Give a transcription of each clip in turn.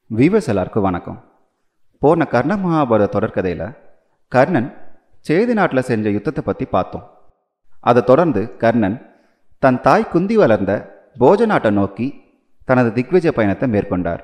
viewers எல்லாருக்கும் வணக்கம் போன கர்ண மகாபாரத தொடர்கதையில் கர்ணன் சேதி நாட்டில் செஞ்ச யுத்தத்தை பற்றி பார்த்தோம் அதை தொடர்ந்து கர்ணன் தன் தாய் குந்தி வளர்ந்த போஜ நாட்டை நோக்கி தனது திக்விஜய பயணத்தை மேற்கொண்டார்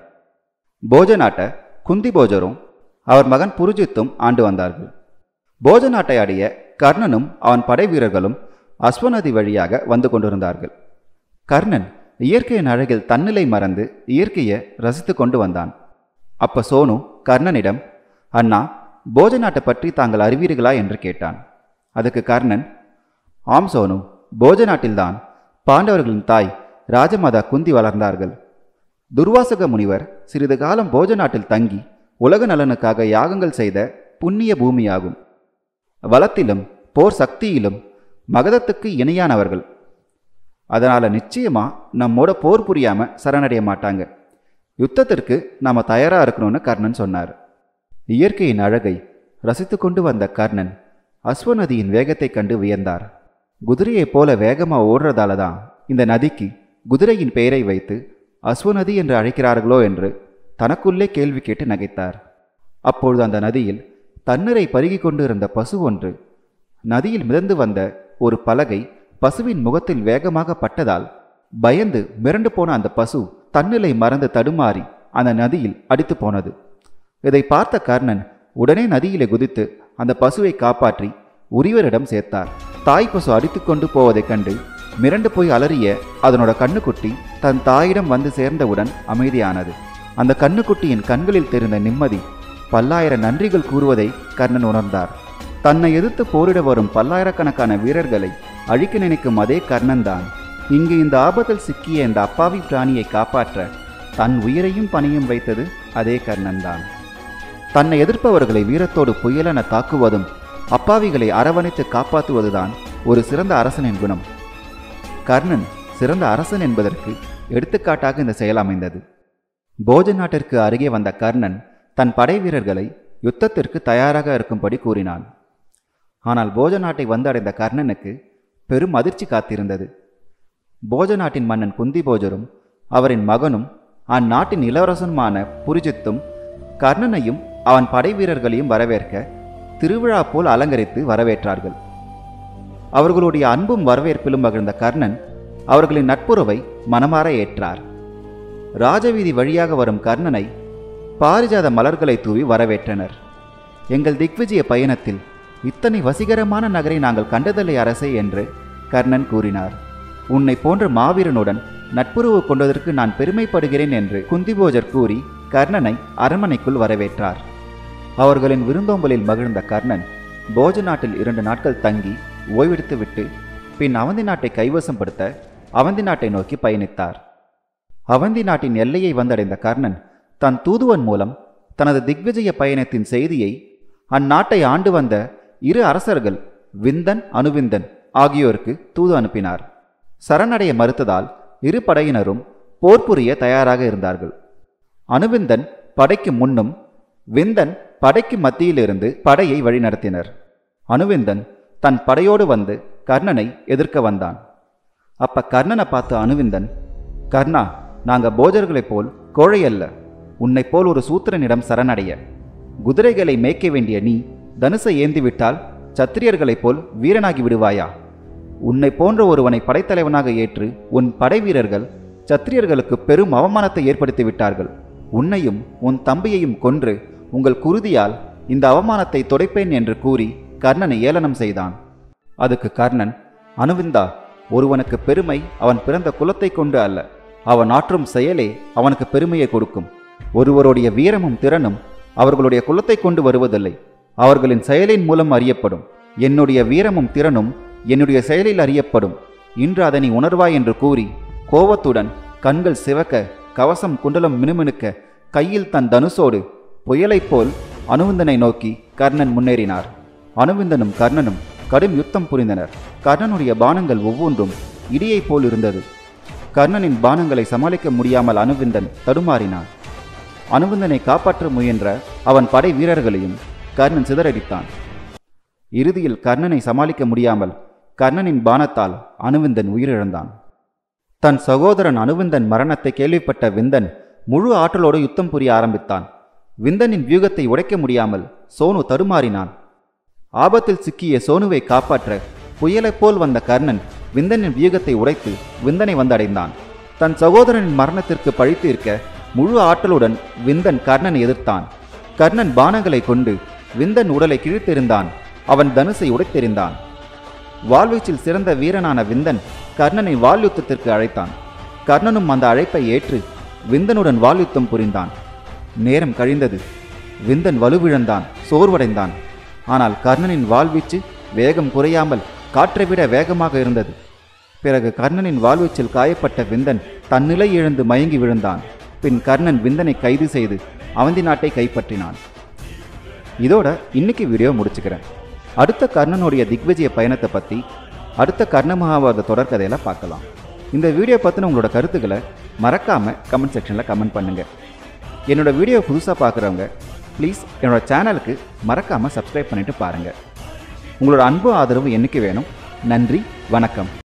போஜ நாட்டை குந்தி போஜரும் அவர் மகன் புருஜித்தும் ஆண்டு வந்தார்கள் போஜ நாட்டை அடைய கர்ணனும் அவன் படை வீரர்களும் அஸ்வநதி வழியாக வந்து கொண்டிருந்தார்கள் கர்ணன் இயற்கையின் அழகில் தன்னிலை மறந்து இயற்கையை ரசித்து கொண்டு வந்தான் அப்ப சோனு கர்ணனிடம் அண்ணா போஜ நாட்டை பற்றி தாங்கள் அறிவீர்களா என்று கேட்டான் அதுக்கு கர்ணன் ஆம் சோனு போஜ நாட்டில்தான் பாண்டவர்களின் தாய் ராஜமாதா குந்தி வளர்ந்தார்கள் துர்வாசக முனிவர் சிறிது காலம் போஜ நாட்டில் தங்கி உலக நலனுக்காக யாகங்கள் செய்த புண்ணிய பூமியாகும் வளத்திலும் போர் சக்தியிலும் மகதத்துக்கு இணையானவர்கள் அதனால நிச்சயமா நம்மோட போர் புரியாம சரணடைய மாட்டாங்க யுத்தத்திற்கு நாம தயாரா இருக்கணும்னு கர்ணன் சொன்னார் இயற்கையின் அழகை ரசித்து கொண்டு வந்த கர்ணன் அஸ்வநதியின் வேகத்தை கண்டு வியந்தார் குதிரையைப் போல வேகமா ஓடுறதால தான் இந்த நதிக்கு குதிரையின் பெயரை வைத்து அஸ்வநதி என்று அழைக்கிறார்களோ என்று தனக்குள்ளே கேள்வி கேட்டு நகைத்தார் அப்பொழுது அந்த நதியில் தண்ணீரை பருகி கொண்டு இருந்த பசு ஒன்று நதியில் மிதந்து வந்த ஒரு பலகை பசுவின் முகத்தில் வேகமாக பட்டதால் பயந்து மிரண்டு போன அந்த பசு தன்னிலை மறந்து தடுமாறி அந்த நதியில் அடித்து போனது இதை பார்த்த கர்ணன் உடனே நதியிலே குதித்து அந்த பசுவை காப்பாற்றி உரியவரிடம் சேர்த்தார் தாய் பசு அடித்துக் கொண்டு போவதைக் கண்டு மிரண்டு போய் அலறிய அதனோட கண்ணுக்குட்டி தன் தாயிடம் வந்து சேர்ந்தவுடன் அமைதியானது அந்த கண்ணுக்குட்டியின் கண்களில் தெரிந்த நிம்மதி பல்லாயிரம் நன்றிகள் கூறுவதை கர்ணன் உணர்ந்தார் தன்னை எதிர்த்து போரிட வரும் பல்லாயிரக்கணக்கான வீரர்களை அழிக்க நினைக்கும் அதே கர்ணன் தான் இங்கு இந்த ஆபத்தில் சிக்கிய இந்த அப்பாவி பிராணியை காப்பாற்ற தன் உயிரையும் பணியும் வைத்தது அதே கர்ணன் தான் தன்னை எதிர்ப்பவர்களை வீரத்தோடு புயலென தாக்குவதும் அப்பாவிகளை அரவணைத்து காப்பாற்றுவதுதான் ஒரு சிறந்த அரசனின் குணம் கர்ணன் சிறந்த அரசன் என்பதற்கு எடுத்துக்காட்டாக இந்த செயல் அமைந்தது போஜ நாட்டிற்கு அருகே வந்த கர்ணன் தன் படை வீரர்களை யுத்தத்திற்கு தயாராக இருக்கும்படி கூறினான் ஆனால் போஜ நாட்டை வந்தடைந்த கர்ணனுக்கு பெரும் அதிர்ச்சி காத்திருந்தது போஜ நாட்டின் மன்னன் குந்தி போஜரும் அவரின் மகனும் அந்நாட்டின் இளவரசனுமான புரிஜித்தும் கர்ணனையும் அவன் படை வீரர்களையும் வரவேற்க திருவிழா போல் அலங்கரித்து வரவேற்றார்கள் அவர்களுடைய அன்பும் வரவேற்பிலும் மகிழ்ந்த கர்ணன் அவர்களின் நட்புறவை மனமாற ஏற்றார் ராஜவீதி வழியாக வரும் கர்ணனை பாரிஜாத மலர்களை தூவி வரவேற்றனர் எங்கள் திக்விஜய பயணத்தில் இத்தனை வசீகரமான நகரை நாங்கள் கண்டதில்லை அரசே என்று கர்ணன் கூறினார் உன்னை போன்ற மாவீரனுடன் நட்புறவு கொண்டதற்கு நான் பெருமைப்படுகிறேன் என்று குந்திபோஜர் கூறி கர்ணனை அரண்மனைக்குள் வரவேற்றார் அவர்களின் விருந்தோம்பலில் மகிழ்ந்த கர்ணன் போஜ நாட்டில் இரண்டு நாட்கள் தங்கி ஓய்வெடுத்துவிட்டு பின் அவந்தி நாட்டை கைவசப்படுத்த அவந்தி நாட்டை நோக்கி பயணித்தார் அவந்தி நாட்டின் எல்லையை வந்தடைந்த கர்ணன் தன் தூதுவன் மூலம் தனது திக்விஜய பயணத்தின் செய்தியை அந்நாட்டை ஆண்டு வந்த இரு அரசர்கள் விந்தன் அனுவிந்தன் ஆகியோருக்கு தூது அனுப்பினார் சரணடைய மறுத்ததால் இரு படையினரும் போர் புரிய தயாராக இருந்தார்கள் அனுவிந்தன் படைக்கு முன்னும் விந்தன் படைக்கு மத்தியிலிருந்து படையை வழிநடத்தினர் அனுவிந்தன் தன் படையோடு வந்து கர்ணனை எதிர்க்க வந்தான் அப்ப கர்ணனை பார்த்த அனுவிந்தன் கர்ணா நாங்க போஜர்களைப் போல் கோழை அல்ல உன்னை போல் ஒரு சூத்திரனிடம் சரணடைய குதிரைகளை மேய்க்க வேண்டிய நீ தனுசை ஏந்திவிட்டால் சத்திரியர்களைப் போல் வீரனாகி விடுவாயா உன்னை போன்ற ஒருவனை படைத்தலைவனாக ஏற்று உன் படை வீரர்கள் சத்திரியர்களுக்கு பெரும் அவமானத்தை ஏற்படுத்தி விட்டார்கள் உன்னையும் உன் தம்பியையும் கொன்று உங்கள் குருதியால் இந்த அவமானத்தை துடைப்பேன் என்று கூறி கர்ணனை ஏளனம் செய்தான் அதுக்கு கர்ணன் அனுவிந்தா ஒருவனுக்கு பெருமை அவன் பிறந்த குலத்தை கொண்டு அல்ல அவன் ஆற்றும் செயலே அவனுக்கு பெருமையை கொடுக்கும் ஒருவருடைய வீரமும் திறனும் அவர்களுடைய குலத்தை கொண்டு வருவதில்லை அவர்களின் செயலின் மூலம் அறியப்படும் என்னுடைய வீரமும் திறனும் என்னுடைய செயலில் அறியப்படும் இன்று அதனை உணர்வாய் என்று கூறி கோபத்துடன் கண்கள் சிவக்க கவசம் குண்டலம் மினுமினுக்க கையில் தன் தனுசோடு புயலைப் போல் அனுவிந்தனை நோக்கி கர்ணன் முன்னேறினார் அனுவிந்தனும் கர்ணனும் கடும் யுத்தம் புரிந்தனர் கர்ணனுடைய பானங்கள் ஒவ்வொன்றும் இடியைப் போல் இருந்தது கர்ணனின் பானங்களை சமாளிக்க முடியாமல் அனுவிந்தன் தடுமாறினான் அனுவிந்தனை காப்பாற்ற முயன்ற அவன் படை வீரர்களையும் கர்ணன் சிதறடித்தான் இறுதியில் கர்ணனை சமாளிக்க முடியாமல் கர்ணனின் பானத்தால் அனுவிந்தன் உயிரிழந்தான் தன் சகோதரன் அனுவிந்தன் மரணத்தை கேள்விப்பட்ட விந்தன் முழு ஆற்றலோடு யுத்தம் புரிய ஆரம்பித்தான் விந்தனின் வியூகத்தை உடைக்க முடியாமல் சோனு தடுமாறினான் ஆபத்தில் சிக்கிய சோனுவை காப்பாற்ற புயலைப் போல் வந்த கர்ணன் விந்தனின் வியூகத்தை உடைத்து விந்தனை வந்தடைந்தான் தன் சகோதரனின் மரணத்திற்கு பழித்து இருக்க முழு ஆற்றலுடன் விந்தன் கர்ணனை எதிர்த்தான் கர்ணன் பானங்களை கொண்டு விந்தன் உடலை கிழித்தெறிந்தான் அவன் தனுசை உடைத்தெறிந்தான் வாழ்வீச்சில் சிறந்த வீரனான விந்தன் கர்ணனை வாள் யுத்தத்திற்கு அழைத்தான் கர்ணனும் அந்த அழைப்பை ஏற்று விந்தனுடன் வாள் யுத்தம் புரிந்தான் நேரம் கழிந்தது விந்தன் வலுவிழந்தான் சோர்வடைந்தான் ஆனால் கர்ணனின் வாழ்வீச்சு வேகம் குறையாமல் காற்றை விட வேகமாக இருந்தது பிறகு கர்ணனின் வாழ்வீச்சில் காயப்பட்ட விந்தன் தன்னிலை இழந்து மயங்கி விழுந்தான் பின் கர்ணன் விந்தனை கைது செய்து அவந்தி நாட்டை கைப்பற்றினான் இதோட இன்னைக்கு வீடியோ முடிச்சுக்கிறேன் அடுத்த கர்ணனுடைய திக்விஜய பயணத்தை பற்றி அடுத்த கர்ண மகாபாரத தொடர்கதையில பார்க்கலாம் இந்த வீடியோ பற்றின உங்களோட கருத்துக்களை மறக்காமல் கமெண்ட் செக்ஷனில் கமெண்ட் பண்ணுங்கள் என்னோட வீடியோ புதுசாக பார்க்குறவங்க ப்ளீஸ் என்னோட சேனலுக்கு மறக்காமல் சப்ஸ்கிரைப் பண்ணிட்டு பாருங்கள் உங்களோட அன்பு ஆதரவு என்னைக்கு வேணும் நன்றி வணக்கம்